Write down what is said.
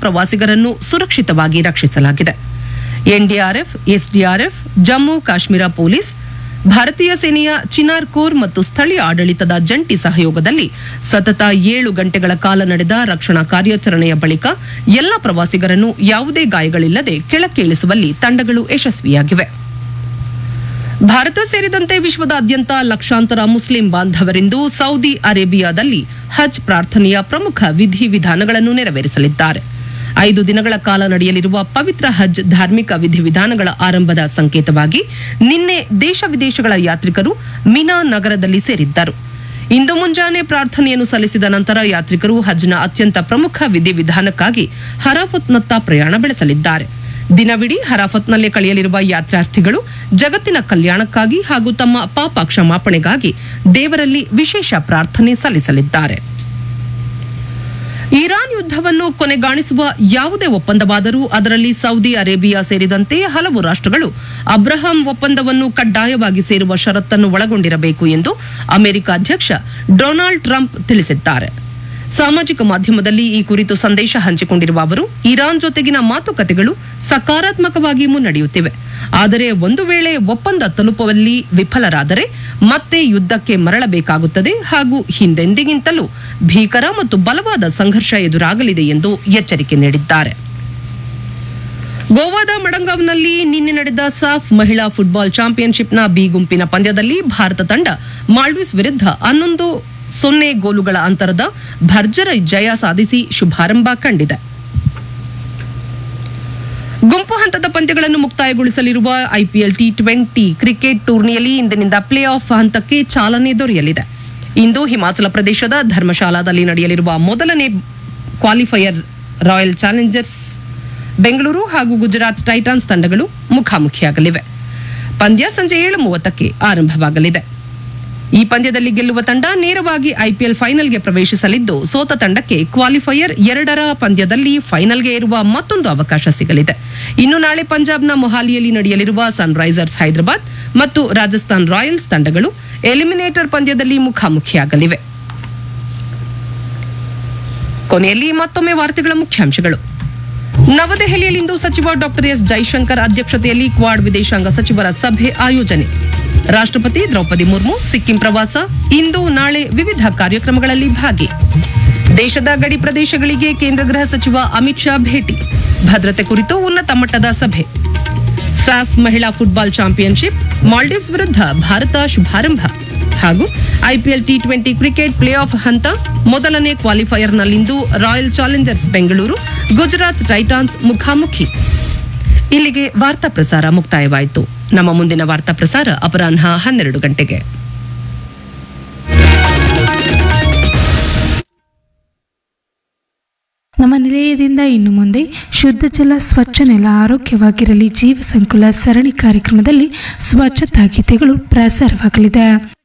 ಪ್ರವಾಸಿಗರನ್ನು ಸುರಕ್ಷಿತವಾಗಿ ರಕ್ಷಿಸಲಾಗಿದೆ NDRF SDRF Jammu Kashmir police ಭಾರತೀಯ ಸೇನೆಯ ಚಿನಾರ್ ಕೋರ್ ಮತ್ತು ಸ್ಥಳೀಯ ಆಡಳಿತದ ಜಂಟಿ ಸಹಯೋಗದಲ್ಲಿ ಸತತ ಏಳು ಗಂಟೆಗಳ ಕಾಲ ನಡೆದ ರಕ್ಷಣಾ ಕಾರ್ಯಾಚರಣೆಯ ಬಳಿಕ ಎಲ್ಲ ಪ್ರವಾಸಿಗರನ್ನು ಯಾವುದೇ ಗಾಯಗಳಿಲ್ಲದೆ ಕೆಳಕ್ಕೆ ಇಳಿಸುವಲ್ಲಿ ತಂಡಗಳು ಯಶಸ್ವಿಯಾಗಿವೆ ಭಾರತ ಸೇರಿದಂತೆ ವಿಶ್ವದಾದ್ಯಂತ ಲಕ್ಷಾಂತರ ಮುಸ್ಲಿಂ ಬಾಂಧವರಿಂದು ಸೌದಿ ಅರೇಬಿಯಾದಲ್ಲಿ ಹಜ್ ಪ್ರಾರ್ಥನೆಯ ಪ್ರಮುಖ ವಿಧಿವಿಧಾನಗಳನ್ನು ನೆರವೇರಿಸಲಿದ್ದಾರೆ ಐದು ದಿನಗಳ ಕಾಲ ನಡೆಯಲಿರುವ ಪವಿತ್ರ ಹಜ್ ಧಾರ್ಮಿಕ ವಿಧಿವಿಧಾನಗಳ ಆರಂಭದ ಸಂಕೇತವಾಗಿ ನಿನ್ನೆ ದೇಶ ವಿದೇಶಗಳ ಯಾತ್ರಿಕರು ಮಿನಾ ನಗರದಲ್ಲಿ ಸೇರಿದ್ದರು ಇಂದು ಮುಂಜಾನೆ ಪ್ರಾರ್ಥನೆಯನ್ನು ಸಲ್ಲಿಸಿದ ನಂತರ ಯಾತ್ರಿಕರು ಹಜ್ನ ಅತ್ಯಂತ ಪ್ರಮುಖ ವಿಧಿವಿಧಾನಕ್ಕಾಗಿ ಹರಾಫತ್ನತ್ತ ಪ್ರಯಾಣ ಬೆಳೆಸಲಿದ್ದಾರೆ ದಿನವಿಡೀ ಹರಾಫತ್ನಲ್ಲೇ ಕಳೆಯಲಿರುವ ಯಾತ್ರಾರ್ಥಿಗಳು ಜಗತ್ತಿನ ಕಲ್ಯಾಣಕ್ಕಾಗಿ ಹಾಗೂ ತಮ್ಮ ಪಾಪ ಕ್ಷಮಾಪಣೆಗಾಗಿ ದೇವರಲ್ಲಿ ವಿಶೇಷ ಪ್ರಾರ್ಥನೆ ಸಲ್ಲಿಸಲಿದ್ದಾರೆ ಇರಾನ್ ಯುದ್ಧವನ್ನು ಕೊನೆಗಾಣಿಸುವ ಯಾವುದೇ ಒಪ್ಪಂದವಾದರೂ ಅದರಲ್ಲಿ ಸೌದಿ ಅರೇಬಿಯಾ ಸೇರಿದಂತೆ ಹಲವು ರಾಷ್ಟ್ರಗಳು ಅಬ್ರಹಾಂ ಒಪ್ಪಂದವನ್ನು ಕಡ್ಡಾಯವಾಗಿ ಸೇರುವ ಷರತ್ತನ್ನು ಒಳಗೊಂಡಿರಬೇಕು ಎಂದು ಅಮೆರಿಕ ಅಧ್ಯಕ್ಷ ಡೊನಾಲ್ಡ್ ಟ್ರಂಪ್ ತಿಳಿಸಿದ್ದಾರೆ ಸಾಮಾಜಿಕ ಮಾಧ್ಯಮದಲ್ಲಿ ಈ ಕುರಿತು ಸಂದೇಶ ಹಂಚಿಕೊಂಡಿರುವ ಅವರು ಇರಾನ್ ಜೊತೆಗಿನ ಮಾತುಕತೆಗಳು ಸಕಾರಾತ್ಮಕವಾಗಿ ಮುನ್ನಡೆಯುತ್ತಿವೆ ಆದರೆ ಒಂದು ವೇಳೆ ಒಪ್ಪಂದ ತಲುಪುವಲ್ಲಿ ವಿಫಲರಾದರೆ ಮತ್ತೆ ಯುದ್ಧಕ್ಕೆ ಮರಳಬೇಕಾಗುತ್ತದೆ ಹಾಗೂ ಹಿಂದೆಂದಿಗಿಂತಲೂ ಭೀಕರ ಮತ್ತು ಬಲವಾದ ಸಂಘರ್ಷ ಎದುರಾಗಲಿದೆ ಎಂದು ಎಚ್ಚರಿಕೆ ನೀಡಿದ್ದಾರೆ ಗೋವಾದ ಮಡಂಗಾವ್ನಲ್ಲಿ ನಿನ್ನೆ ನಡೆದ ಸಾಫ್ ಮಹಿಳಾ ಫುಟ್ಬಾಲ್ ಚಾಂಪಿಯನ್ಶಿಪ್ನ ಬಿ ಗುಂಪಿನ ಪಂದ್ಯದಲ್ಲಿ ಭಾರತ ತಂಡ ಮಾಲ್ಡೀವ್ಸ್ ವಿರುದ್ಧ ಹನ್ನೊಂದು ಸೊನ್ನೆ ಗೋಲುಗಳ ಅಂತರದ ಭರ್ಜರಿ ಜಯ ಸಾಧಿಸಿ ಶುಭಾರಂಭ ಕಂಡಿದೆ ಗುಂಪು ಹಂತದ ಪಂದ್ಯಗಳನ್ನು ಮುಕ್ತಾಯಗೊಳಿಸಲಿರುವ ಐಪಿಎಲ್ ಟಿ ಟ್ವೆಂಟಿ ಕ್ರಿಕೆಟ್ ಟೂರ್ನಿಯಲ್ಲಿ ಇಂದಿನಿಂದ ಪ್ಲೇ ಆಫ್ ಹಂತಕ್ಕೆ ಚಾಲನೆ ದೊರೆಯಲಿದೆ ಇಂದು ಹಿಮಾಚಲ ಪ್ರದೇಶದ ಧರ್ಮಶಾಲಾದಲ್ಲಿ ನಡೆಯಲಿರುವ ಮೊದಲನೇ ಕ್ವಾಲಿಫೈಯರ್ ರಾಯಲ್ ಚಾಲೆಂಜರ್ಸ್ ಬೆಂಗಳೂರು ಹಾಗೂ ಗುಜರಾತ್ ಟೈಟಾನ್ಸ್ ತಂಡಗಳು ಮುಖಾಮುಖಿಯಾಗಲಿವೆ ಪಂದ್ಯ ಸಂಜೆ ಏಳು ಮೂವತ್ತಕ್ಕೆ ಆರಂಭವಾಗಲಿದೆ ಈ ಪಂದ್ಯದಲ್ಲಿ ಗೆಲ್ಲುವ ತಂಡ ನೇರವಾಗಿ ಐಪಿಎಲ್ ಫೈನಲ್ಗೆ ಪ್ರವೇಶಿಸಲಿದ್ದು ಸೋತ ತಂಡಕ್ಕೆ ಕ್ವಾಲಿಫೈಯರ್ ಎರಡರ ಪಂದ್ಯದಲ್ಲಿ ಫೈನಲ್ಗೆ ಇರುವ ಮತ್ತೊಂದು ಅವಕಾಶ ಸಿಗಲಿದೆ ಇನ್ನು ನಾಳೆ ಪಂಜಾಬ್ನ ಮೊಹಾಲಿಯಲ್ಲಿ ನಡೆಯಲಿರುವ ಸನ್ರೈಸರ್ಸ್ ಹೈದರಾಬಾದ್ ಮತ್ತು ರಾಜಸ್ಥಾನ್ ರಾಯಲ್ಸ್ ತಂಡಗಳು ಎಲಿಮಿನೇಟರ್ ಪಂದ್ಯದಲ್ಲಿ ಮುಖಾಮುಖಿಯಾಗಲಿವೆ ಕೊನೆಯಲ್ಲಿ ಮತ್ತೊಮ್ಮೆ ವಾರ್ತೆಗಳ ಮುಖ್ಯಾಂಶಗಳು ನವದೆಹಲಿಯಲ್ಲಿಂದು ಸಚಿವ ಡಾಕ್ಟರ್ ಎಸ್ ಜೈಶಂಕರ್ ಅಧ್ಯಕ್ಷತೆಯಲ್ಲಿ ಕ್ವಾಡ್ ವಿದೇಶಾಂಗ ಸಚಿವರ ಸಭೆ ಆಯೋಜನೆ ರಾಷ್ಟ್ರಪತಿ ದ್ರೌಪದಿ ಮುರ್ಮು ಸಿಕ್ಕಿಂ ಪ್ರವಾಸ ಇಂದು ನಾಳೆ ವಿವಿಧ ಕಾರ್ಯಕ್ರಮಗಳಲ್ಲಿ ಭಾಗಿ ದೇಶದ ಗಡಿ ಪ್ರದೇಶಗಳಿಗೆ ಕೇಂದ್ರ ಗೃಹ ಸಚಿವ ಅಮಿತ್ ಶಾ ಭೇಟಿ ಭದ್ರತೆ ಕುರಿತು ಉನ್ನತ ಮಟ್ಟದ ಸಭೆ ಸಾಫ್ ಮಹಿಳಾ ಫುಟ್ಬಾಲ್ ಚಾಂಪಿಯನ್ಶಿಪ್ ಮಾಲ್ಡೀವ್ಸ್ ವಿರುದ್ಧ ಭಾರತ ಶುಭಾರಂಭ ಹಾಗೂ IPL T twenty cricket play off ಹಂತ ಮೊದಲನೇ ಕ್ವಾಲಿಫೈಯರ್ನಲ್ಲಿಂದು Royal Challengers Bengaluru Gujarat Titans ಮುಖಾಮುಖಿ ಇಲ್ಲಿಗೆ ವಾರ್ತಾ ಪ್ರಸಾರ ಮುಕ್ತಾಯವಾಯಿತು ನಮ್ಮ ಮುಂದಿನ ವಾರ್ತಾ ಪ್ರಸಾರ ಅಪರಾಹ್ನ ಹನ್ನೆರಡು ಗಂಟೆಗೆ ನಮ್ಮ ನಿಲಯದಿಂದ ಇನ್ನು ಮುಂದೆ ಶುದ್ಧ ಜಲ ಸ್ವಚ್ಛ ನೆಲ ಆರೋಗ್ಯವಾಗಿರಲಿ ಜೀವ ಸಂಕುಲ ಸರಣಿ ಕಾರ್ಯಕ್ರಮದಲ್ಲಿ ಸ್ವಚ್ಛತಾ ಗೀತೆಗಳು ಪ್ರಸಾರವಾಗಲಿದೆ